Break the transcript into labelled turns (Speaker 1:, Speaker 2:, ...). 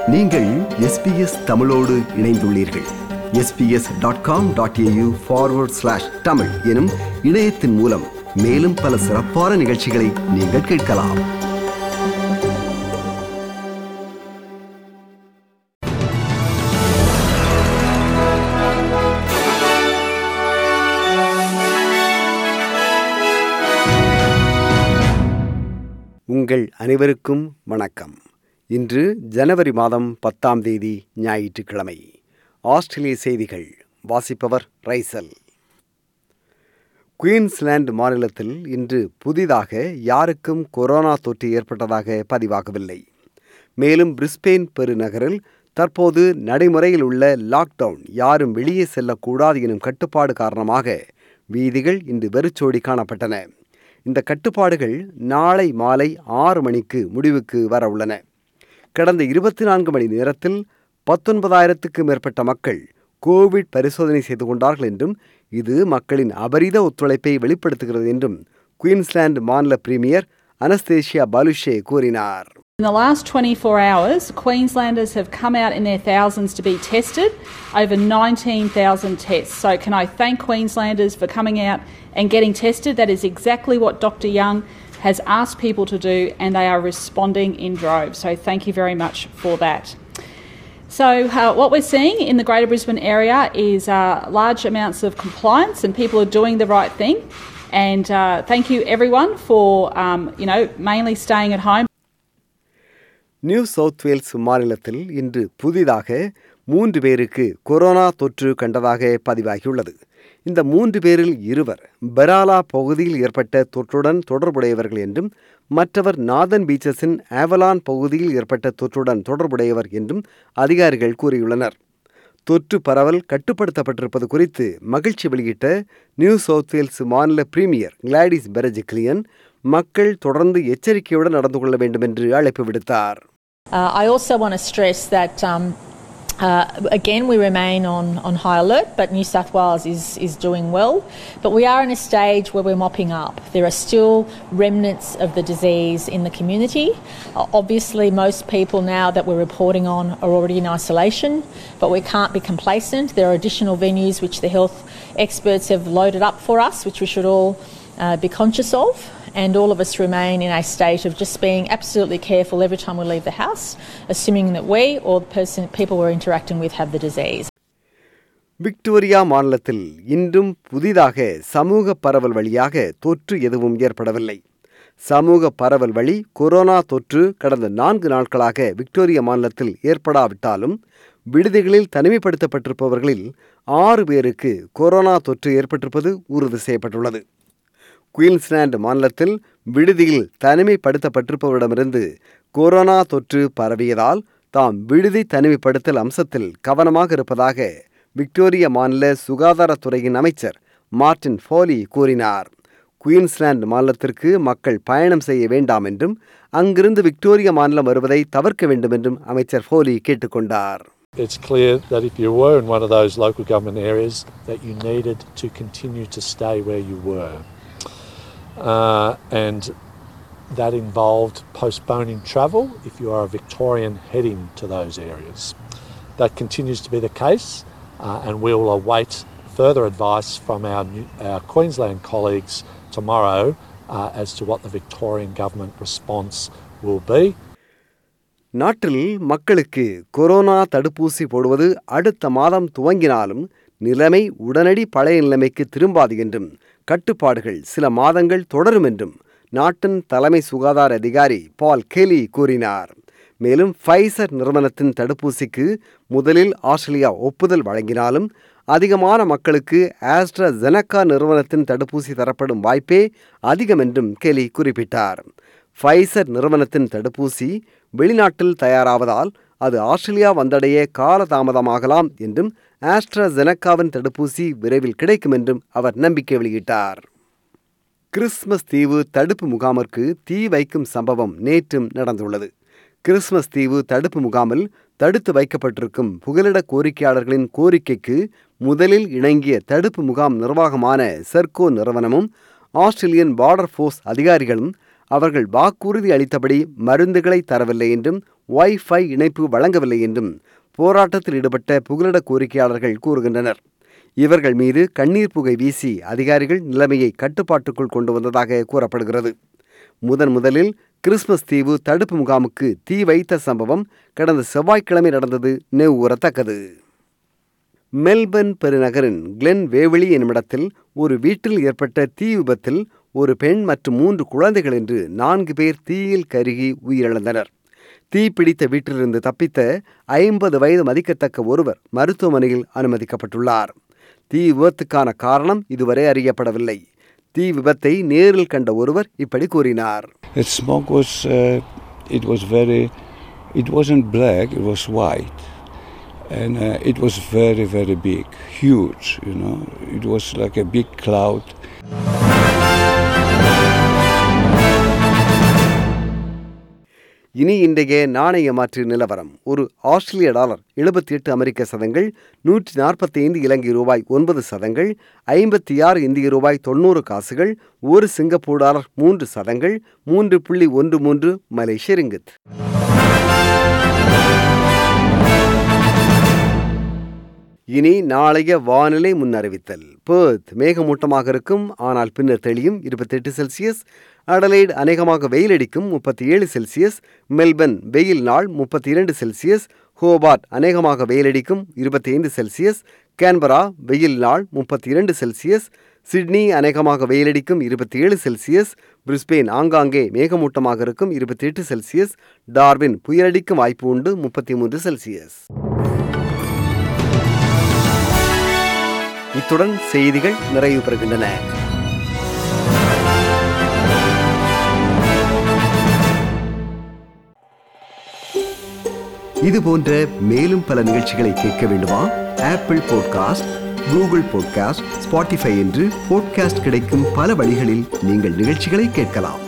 Speaker 1: நீங்கள் எஸ்பிஎஸ் தமிழோடு இணைந்துள்ளீர்கள் SBS dot com dot AU forward slash Tamil எனும் இணையத்தின் மூலம் மேலும் பல சிறப்பான நிகழ்ச்சிகளை நீங்கள் கேட்கலாம் உங்கள் அனைவருக்கும் வணக்கம் இன்று ஜனவரி மாதம் பத்தாம் தேதி ஞாயிற்றுக்கிழமை ஆஸ்திரேலிய செய்திகள் வாசிப்பவர் ரைசல் குயின்ஸ்லாந்து மாநிலத்தில் இன்று புதிதாக யாருக்கும் கொரோனா தொற்று ஏற்பட்டதாக பதிவாகவில்லை மேலும் பிரிஸ்பெயின் பெருநகரில் தற்போது நடைமுறையில் உள்ள லாக்டவுன் யாரும் வெளியே செல்லக்கூடாது எனும் கட்டுப்பாடு காரணமாக வீதிகள் இன்று வெறிச்சோடி காணப்பட்டன இந்த கட்டுப்பாடுகள் நாளை மாலை ஆறு மணிக்கு முடிவுக்கு வர உள்ளன கடந்த இருபத்தி நான்கு மணி நேரத்தில் பத்தொன்பதாயிரத்துக்கு மேற்பட்ட மக்கள் கோவிட் பரிசோதனை செய்து கொண்டார்கள் என்றும் இது மக்களின் அபரித ஒத்துழைப்பை வெளிப்படுத்துகிறது என்றும் குயின்ஸ்லாந்து மாநில பிரீமியர் அனஸ்தேஷியா பாலுஷே கூறினார்
Speaker 2: In the last 24 hours, Queenslanders have come out in their thousands to be tested, over 19,000 tests. So, can I thank Queenslanders for coming out and getting tested? That is exactly what Dr. Young has asked people to do, and they are responding in droves. So, thank you very much for that. So, uh, what we're seeing in the Greater Brisbane area is uh, large amounts of compliance, and people are doing the right thing. And uh, thank you, everyone, for um, you know mainly staying at home.
Speaker 1: New South Wales மாநிலத்தில் இன்று புதிதாக மூன்று பேருக்கு corona தொற்று கண்டதாக பதிவாகியுள்ளது இந்த மூன்று பேரில் இருவர் பெராலா பகுதியில் ஏற்பட்ட தொற்றுடன் தொடர்புடையவர்கள் என்றும் மற்றவர் நாதன் பீச்சஸின் ஆவலான் பகுதியில் ஏற்பட்ட தொற்றுடன் தொடர்புடையவர் என்றும் அதிகாரிகள் கூறியுள்ளனர் தொற்று பரவல் கட்டுப்படுத்தப்பட்டிருப்பது குறித்து மகிழ்ச்சி வெளியிட்ட நியூ சவுத் வேல்ஸ் மாநில பிரீமியர் கிளாடிஸ் பெரஜிக்லியன் மக்கள் தொடர்ந்து எச்சரிக்கையுடன் நடந்து கொள்ள வேண்டும் என்று அழைப்பு விடுத்தார்
Speaker 3: Uh, I also want to stress that um, uh, again we remain on, on high alert, but New South Wales is, is doing well. But we are in a stage where we're mopping up. There are still remnants of the disease in the community. Uh, obviously, most people now that we're reporting on are already in isolation, but we can't be complacent. There are additional venues which the health experts have loaded up for us, which we should all uh, be conscious of and all of us remain in a state of just being absolutely careful every time we leave the house, assuming that we or the person, people we're interacting with have the disease.
Speaker 1: Victoria மாநிலத்தில் இன்றும் புதிதாக சமூக பரவல் வழியாக தொற்று எதுவும் ஏற்படவில்லை சமூக பரவல் வழி கொரோனா தொற்று கடந்த நான்கு நாட்களாக விக்டோரியா மாநிலத்தில் ஏற்படாவிட்டாலும் விடுதிகளில் தனிமைப்படுத்தப்பட்டிருப்பவர்களில் ஆறு பேருக்கு கொரோனா தொற்று ஏற்பட்டிருப்பது உறுதி செய்யப்பட்டுள்ளது குயின்ஸ்லாந்து மாநிலத்தில் விடுதியில் தனிமைப்படுத்தப்பட்டிருப்பவரிடமிருந்து கொரோனா தொற்று பரவியதால் தாம் விடுதி தனிமைப்படுத்தல் அம்சத்தில் கவனமாக இருப்பதாக விக்டோரிய மாநில சுகாதாரத்துறையின் அமைச்சர் மார்டின் ஃபோலி கூறினார் குயின்ஸ்லாந்து மாநிலத்திற்கு மக்கள் பயணம் செய்ய வேண்டாம் என்றும் அங்கிருந்து விக்டோரிய மாநிலம் வருவதை தவிர்க்க வேண்டும் என்றும் அமைச்சர் ஃபோலி கேட்டுக்கொண்டார்
Speaker 4: It's clear that if you were in one of those local government areas, that you needed to continue to stay where you were. Uh, and that involved postponing travel if you are a Victorian heading to those areas. That continues to be the case, uh, and we will await further advice from our, new, our Queensland colleagues tomorrow uh, as to what the Victorian government response will be.
Speaker 1: நாட்டில் மக்களுக்கு corona தடுப்பூசி போடுவது அடுத்த மாதம் துவங்கினாலும் நிலைமை உடனடி பழைய நிலைமைக்கு திரும்பாது என்றும் கட்டுப்பாடுகள் சில மாதங்கள் தொடரும் என்றும் நாட்டின் தலைமை சுகாதார அதிகாரி பால் கேலி கூறினார் மேலும் ஃபைசர் நிறுவனத்தின் தடுப்பூசிக்கு முதலில் ஆஸ்திரேலியா ஒப்புதல் வழங்கினாலும் அதிகமான மக்களுக்கு ஆஸ்ட்ரா ஜெனக்கா நிறுவனத்தின் தடுப்பூசி தரப்படும் வாய்ப்பே அதிகம் என்றும் கேலி குறிப்பிட்டார் ஃபைசர் நிறுவனத்தின் தடுப்பூசி வெளிநாட்டில் தயாராவதால் அது ஆஸ்திரேலியா வந்தடைய காலதாமதமாகலாம் என்றும் ஆஸ்ட்ராஜெனக்காவின் தடுப்பூசி விரைவில் கிடைக்கும் என்றும் அவர் நம்பிக்கை வெளியிட்டார் கிறிஸ்மஸ் தீவு தடுப்பு முகாமிற்கு தீ வைக்கும் சம்பவம் நேற்றும் நடந்துள்ளது கிறிஸ்மஸ் தீவு தடுப்பு முகாமில் தடுத்து வைக்கப்பட்டிருக்கும் புகலிட கோரிக்கையாளர்களின் கோரிக்கைக்கு முதலில் இணங்கிய தடுப்பு முகாம் நிர்வாகமான செர்கோ நிறுவனமும் ஆஸ்திரேலியன் பார்டர் ஃபோர்ஸ் அதிகாரிகளும் அவர்கள் வாக்குறுதி அளித்தபடி மருந்துகளை தரவில்லை என்றும் வைஃபை இணைப்பு வழங்கவில்லை என்றும் போராட்டத்தில் ஈடுபட்ட புகலிட கோரிக்கையாளர்கள் கூறுகின்றனர் இவர்கள் மீது கண்ணீர் புகை வீசி அதிகாரிகள் நிலைமையை கட்டுப்பாட்டுக்குள் கொண்டு வந்ததாக கூறப்படுகிறது முதன் முதலில் கிறிஸ்மஸ் தீவு தடுப்பு முகாமுக்கு தீ வைத்த சம்பவம் கடந்த செவ்வாய்க்கிழமை நடந்தது நினைவுகூரத்தக்கது மெல்பர்ன் பெருநகரின் கிளென் வேவெளி என்னுமிடத்தில் ஒரு வீட்டில் ஏற்பட்ட தீ விபத்தில் ஒரு பெண் மற்றும் மூன்று குழந்தைகள் என்று நான்கு பேர் தீயில் கருகி உயிரிழந்தனர் தீ பிடித்த வீட்டிலிருந்து தப்பித்த ஐம்பது வயது மதிக்கத்தக்க ஒருவர் மருத்துவமனையில் அனுமதிக்கப்பட்டுள்ளார் தீ விபத்துக்கான காரணம் இதுவரை அறியப்படவில்லை தீ விபத்தை நேரில் கண்ட ஒருவர் இப்படி கூறினார்
Speaker 5: The smoke was, uh, it was very, it wasn't black, it was white. And uh, it was very, very big, huge, you know. It was like a big cloud.
Speaker 1: இனி இன்றைய நாணய மாற்று நிலவரம் ஒரு ஆஸ்திரேலிய டாலர் எழுபத்தி எட்டு அமெரிக்க சதங்கள் நூற்றி நாற்பத்தி ஐந்து இலங்கை ரூபாய் ஒன்பது சதங்கள் ஐம்பத்தி ஆறு இந்திய ரூபாய் தொண்ணூறு காசுகள் ஒரு சிங்கப்பூர் டாலர் மூன்று சதங்கள் மூன்று புள்ளி ஒன்று மூன்று மலேசிய ரிங்கித் இனி நாளைய வானிலை முன்னறிவித்தல் பேர்த் மேகமூட்டமாக இருக்கும் ஆனால் பின்னர் தெளியும் இருபத்தெட்டு செல்சியஸ் அடலைட் அநேகமாக வெயிலடிக்கும் முப்பத்தி ஏழு செல்சியஸ் மெல்பர்ன் வெயில் நாள் முப்பத்தி இரண்டு செல்சியஸ் ஹோபார்ட் அநேகமாக வெயிலடிக்கும் இருபத்தி ஐந்து செல்சியஸ் கேன்பரா வெயில் நாள் முப்பத்தி இரண்டு செல்சியஸ் சிட்னி அநேகமாக வெயிலடிக்கும் இருபத்தி ஏழு செல்சியஸ் பிரிஸ்பெயின் ஆங்காங்கே மேகமூட்டமாக இருக்கும் இருபத்தி எட்டு செல்சியஸ் டார்வின் புயலடிக்கும் வாய்ப்பு உண்டு முப்பத்தி மூன்று செல்சியஸ் இத்துடன் செய்திகள் நிறைவு பெறுகின்றன இது போன்ற மேலும் பல நிகழ்ச்சிகளை கேட்க வேண்டுமா Apple podcast Google podcast Spotify என்று பாட்காஸ்ட் கிடைக்கும் பல வழிகளில் நீங்கள் நிகழ்ச்சிகளை கேட்கலாம்